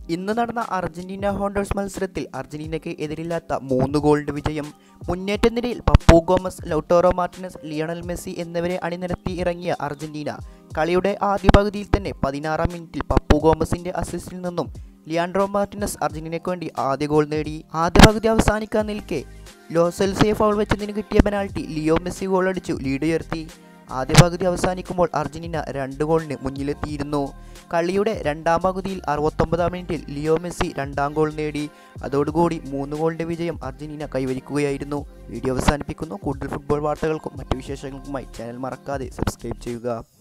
ഇന്ന് നടന്ന അർജന്റീന ഹോണ്ടേഴ്സ് മത്സരത്തിൽ അർജന്റീനയ്ക്ക് എതിരില്ലാത്ത മൂന്ന് ഗോളിന്റെ വിജയം മുന്നേറ്റ നിരയിൽ Papu Gomez Lautaro Martinez Lionel Messi എന്നിവരെ അണിനിരത്തി ഇറങ്ങിയ അർജന്റീന കളിയുടെ ആദ്യ പകുതിയിൽ തന്നെ പതിനാറാം മിനിറ്റിൽ പപ്പു ഗോമസിന്റെ അസിസ്റ്റിൽ നിന്നും ലിയാൻഡ്രോ മാർട്ടിനസ് അർജന്റീനയ്ക്ക് വേണ്ടി ആദ്യ ഗോൾ നേടി ആദ്യ പകുതി അവസാനിക്കാൻ നിൽക്കെ ലോസെൽസെ ഫൗൾ വെച്ചതിന് കിട്ടിയ പെനാൽറ്റി ലിയോ മെസ്സി ഗോളടിച്ചു ലീഡ് ഉയർത്തി ആദ്യ പകുതി അവസാനിക്കുമ്പോൾ അർജന്റീന രണ്ട് ഗോളിന് മുന്നിലെത്തിയിരുന്നു കളിയുടെ രണ്ടാം പകുതിയിൽ അറുപത്തൊമ്പതാം മിനിറ്റിൽ ലിയോ മെസ്സി രണ്ടാം ഗോൾ നേടി അതോടുകൂടി മൂന്ന് ഗോളിൻ്റെ വിജയം അർജന്റീന കൈവരിക്കുകയായിരുന്നു വീഡിയോ അവസാനിപ്പിക്കുന്നു കൂടുതൽ ഫുട്ബോൾ വാർത്തകൾക്കും മറ്റു വിശേഷങ്ങൾക്കുമായി ചാനൽ മറക്കാതെ സബ്സ്ക്രൈബ് ചെയ്യുക